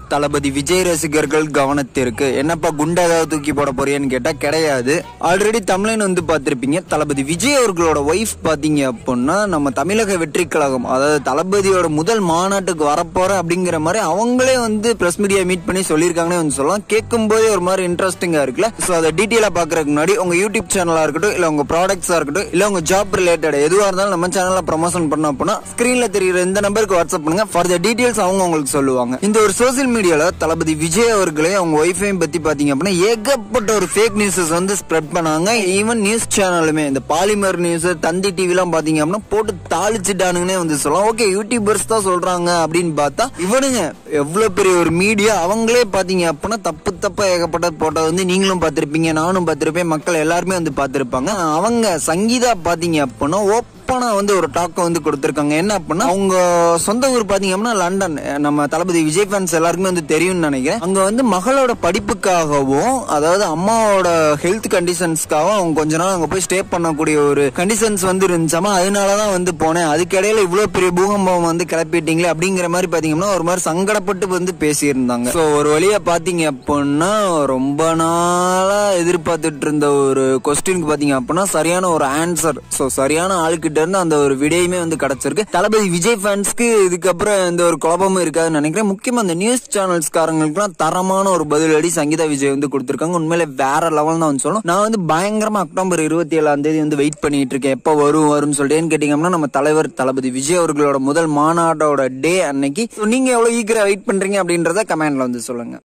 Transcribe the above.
தளபதி விஜய் ரசிகர்கள் கவனத்திற்கு என்னப்பா குண்டா ஏதாவது தூக்கி போட போறியான்னு கேட்டா கிடையாது ஆல்ரெடி தமிழன் வந்து பார்த்திருப்பீங்க தளபதி விஜய் அவர்களோட ஒய்ஃப் பாத்தீங்க அப்படின்னா நம்ம தமிழக வெற்றி கழகம் அதாவது தளபதியோட முதல் மாநாட்டுக்கு வரப்போற அப்படிங்கிற மாதிரி அவங்களே வந்து பிரஸ் மீடியா மீட் பண்ணி சொல்லியிருக்காங்கன்னு வந்து சொல்லலாம் கேட்கும் போதே ஒரு மாதிரி இன்ட்ரெஸ்டிங்கா இருக்குல்ல சோ அதை டீட்டெயிலா பாக்குறதுக்கு முன்னாடி உங்க யூடியூப் சேனலா இருக்கட்டும் இல்ல உங்க ப்ராடக்ட்ஸா இருக்கட்டும் இல்ல உங்க ஜாப் ரிலேட்டட் எதுவா இருந்தாலும் நம்ம சேனல்ல ப்ரமோஷன் பண்ணோம் அப்படின்னா ஸ்கிரீன்ல தெரியுற இந்த நம்பருக்கு வாட்ஸ்அப் பண்ணுங்க ஃபார் த டீடைல்ஸ் அவங்க உங்களுக்கு சொல்லுவாங்க இந்த ஒரு சோசியல் மீடியால தளபதி விஜய் அவர்களே அவங்க ஒய்ஃபையும் பத்தி பாத்தீங்க அப்படின்னா ஏகப்பட்ட ஒரு ஃபேக் நியூஸஸ் வந்து ஸ்ப்ரெட் பண்ணாங்க ஈவன் நியூஸ் சேனலுமே இந்த பாலிமர் நியூஸ் தந்தி டிவி எல்லாம் பாத்தீங்க அப்படின்னா போட்டு தாளிச்சுட்டானுங்கன்னே வந்து சொல்லலாம் ஓகே யூடியூபர்ஸ் தான் சொல்றாங்க அப்படின்னு பார்த்தா இவனுங்க எவ்வளவு பெரிய ஒரு மீடியா அவங்களே பாத்தீங்க அப்படின்னா தப்பு தப்பா ஏகப்பட்ட போட்டது வந்து நீங்களும் பார்த்திருப்பீங்க நானும் பார்த்திருப்பேன் மக்கள் எல்லாருமே வந்து பார்த்திருப்பாங்க அவங்க சங்கீதா பாத்தீங்க அப்படின்னா ஓப்பனா வந்து ஒரு டாக்கை வந்து கொடுத்திருக்காங்க என்ன அப்படின்னா அவங்க சொந்த ஊர் பாத்தீங்க அப்படின்னா லண்டன் நம்ம தளபதி விஜய் ஃபேன்ஸ் எல்லாருக்குமே வந்து தெரியும்னு நினைக்கிறேன் அங்க வந்து மகளோட படிப்புக்காகவும் அதாவது அம்மாவோட ஹெல்த் கண்டிஷன்ஸ்க்காகவும் அவங்க கொஞ்ச நாள் அங்க போய் ஸ்டே பண்ணக்கூடிய ஒரு கண்டிஷன்ஸ் வந்து இருந்துச்சாமா அதனாலதான் வந்து போனேன் அதுக்கிடையில இவ்வளவு பெரிய பூகம்பம் வந்து கிளப்பிட்டீங்களே அப்படிங்கிற மாதிரி பாத்தீங்கன்னா ஒரு மாதிரி சங்கடப்பட்டு வந்து பேசியிருந்தாங்க சோ ஒரு வழியா பாத்தீங்க அப்படின்னா ரொம்ப நாளா எதிர்பார்த்துட்டு இருந்த ஒரு கொஸ்டினுக்கு பாத்தீங்க அப்படின்னா சரியான ஒரு ஆன்சர் சோ சரியான ஆள்கிட்ட இருந்து அந்த ஒரு விடையுமே வந்து கிடைச்சிருக்கு தளபதி விஜய் ஃபேன்ஸ்க்கு இதுக்கப்புறம் எந்த ஒரு குழப்பமும் இருக்காதுன்னு நினைக்கிறேன் முக்கியமா அந்த நியூஸ் சேனல்ஸ் காரங்களுக்குலாம் தரமான ஒரு பதிலடி சங்கீதா விஜய் வந்து கொடுத்திருக்காங்க உண்மையிலே வேற லெவல் தான் வந்து சொல்லணும் நான் வந்து பயங்கரமா அக்டோபர் இருபத்தி ஏழாம் தேதி வந்து வெயிட் பண்ணிட்டு இருக்கேன் எப்ப வரும் வரும்னு சொல்லிட்டு ஏன்னு கேட்டீங்கன்னா நம்ம தலைவர் தளபதி விஜய் அவர்களோட முதல் மாநாட்டோட டே அன்னைக்கு So, நீங்க எவ்வளவு ஈக்கிர வெயிட் பண்றீங்க அப்படின்றத கமெண்ட்ல வந்து சொல்லுங்க